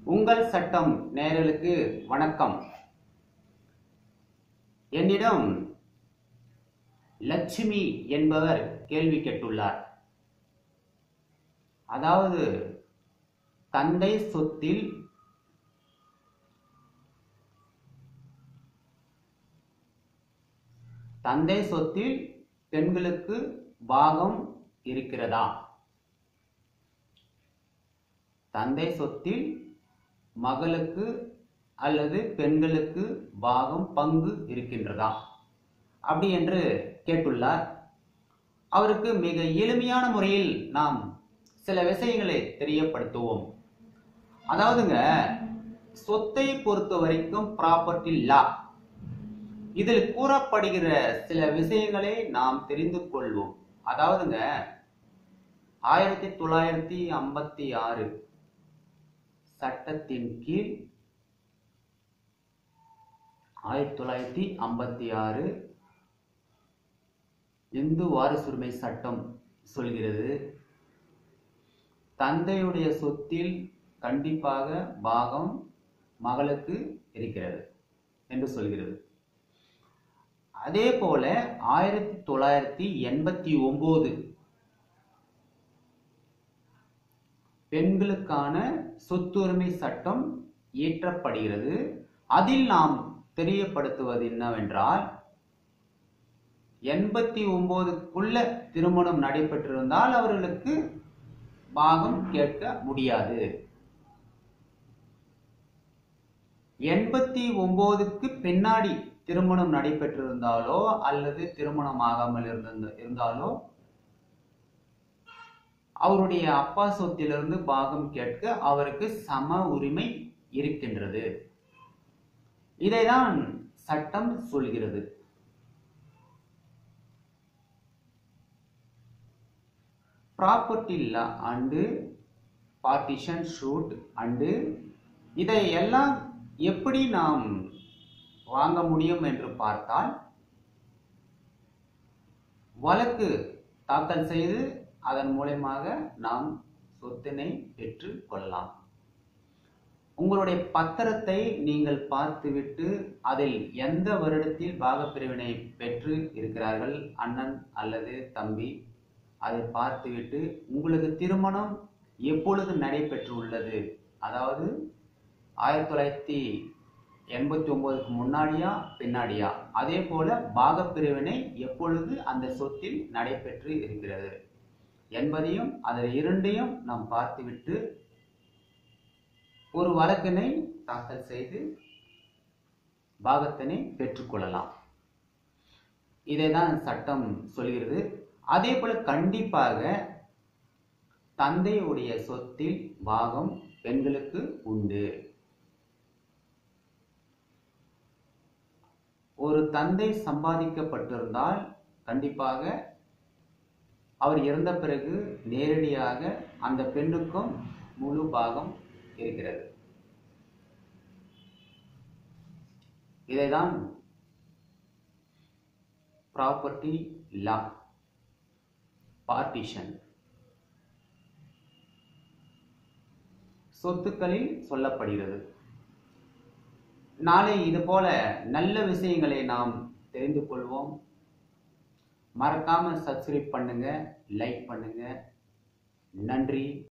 உங்கள் சட்டம் நேயர்களுக்கு வணக்கம் என்னிடம் லட்சுமி என்பவர் கேள்வி கேட்டுள்ளார் அதாவது தந்தை சொத்தில் தந்தை சொத்தில் பெண்களுக்கு பாகம் இருக்கிறதா தந்தை சொத்தில் மகளுக்கு அல்லது பெண்களுக்கு பாகம் பங்கு இருக்கின்றதா அப்படி என்று கேட்டுள்ளார் அவருக்கு மிக எளிமையான முறையில் நாம் சில விஷயங்களை தெரியப்படுத்துவோம் அதாவதுங்க சொத்தை பொறுத்த வரைக்கும் ப்ராப்பர்ட்டி லா இதில் கூறப்படுகிற சில விஷயங்களை நாம் தெரிந்து கொள்வோம் அதாவதுங்க ஆயிரத்தி தொள்ளாயிரத்தி ஐம்பத்தி ஆறு சட்டத்தின் கீழ் ஆயிரத்தி தொள்ளாயிரத்தி ஐம்பத்தி ஆறு இந்து வாரிசுரிமை சட்டம் சொல்கிறது தந்தையுடைய சொத்தில் கண்டிப்பாக பாகம் மகளுக்கு இருக்கிறது என்று சொல்கிறது அதே போல ஆயிரத்தி தொள்ளாயிரத்தி எண்பத்தி ஒன்பது பெண்களுக்கான சொத்துரிமை சட்டம் இயற்றப்படுகிறது அதில் நாம் தெரியப்படுத்துவது என்னவென்றால் எண்பத்தி ஒன்பதுக்குள்ள திருமணம் நடைபெற்றிருந்தால் அவர்களுக்கு பாகம் கேட்க முடியாது எண்பத்தி ஒன்பதுக்கு பின்னாடி திருமணம் நடைபெற்றிருந்தாலோ அல்லது திருமணம் ஆகாமல் இருந்த இருந்தாலோ அவருடைய அப்பா சொத்திலிருந்து பாகம் கேட்க அவருக்கு சம உரிமை இருக்கின்றது இதைதான் சட்டம் சொல்கிறது property law and partition suit and இதை எல்லாம் எப்படி நாம் வாங்க முடியும் என்று பார்த்தால் வழக்கு தாக்கல் செய்து அதன் மூலயமாக நாம் சொத்தினை பெற்று கொள்ளலாம் உங்களுடைய பத்திரத்தை நீங்கள் பார்த்துவிட்டு அதில் எந்த வருடத்தில் பாகப்பிரிவினை பெற்று இருக்கிறார்கள் அண்ணன் அல்லது தம்பி அதை பார்த்துவிட்டு உங்களுக்கு திருமணம் எப்பொழுது நடைபெற்று உள்ளது அதாவது ஆயிரத்தி தொள்ளாயிரத்தி எண்பத்தி ஒன்பதுக்கு முன்னாடியா பின்னாடியா அதே போல பாகப்பிரிவினை எப்பொழுது அந்த சொத்தில் நடைபெற்று இருக்கிறது என்பதையும் அதில் இரண்டையும் நாம் பார்த்துவிட்டு ஒரு வழக்கினை தாக்கல் செய்து பாகத்தினை பெற்றுக்கொள்ளலாம் இதை தான் சட்டம் சொல்கிறது அதே போல கண்டிப்பாக தந்தையுடைய சொத்தில் பாகம் பெண்களுக்கு உண்டு ஒரு தந்தை சம்பாதிக்கப்பட்டிருந்தால் கண்டிப்பாக அவர் இறந்த பிறகு நேரடியாக அந்த பெண்ணுக்கும் முழு பாகம் இருக்கிறது இதைதான் ப்ராப்பர்ட்டி லா பார்ட்டிஷன் சொத்துக்களில் சொல்லப்படுகிறது நாளை இது போல நல்ல விஷயங்களை நாம் தெரிந்து கொள்வோம் மறக்காம சப்ஸ்கிரைப் பண்ணுங்க லைக் பண்ணுங்க நன்றி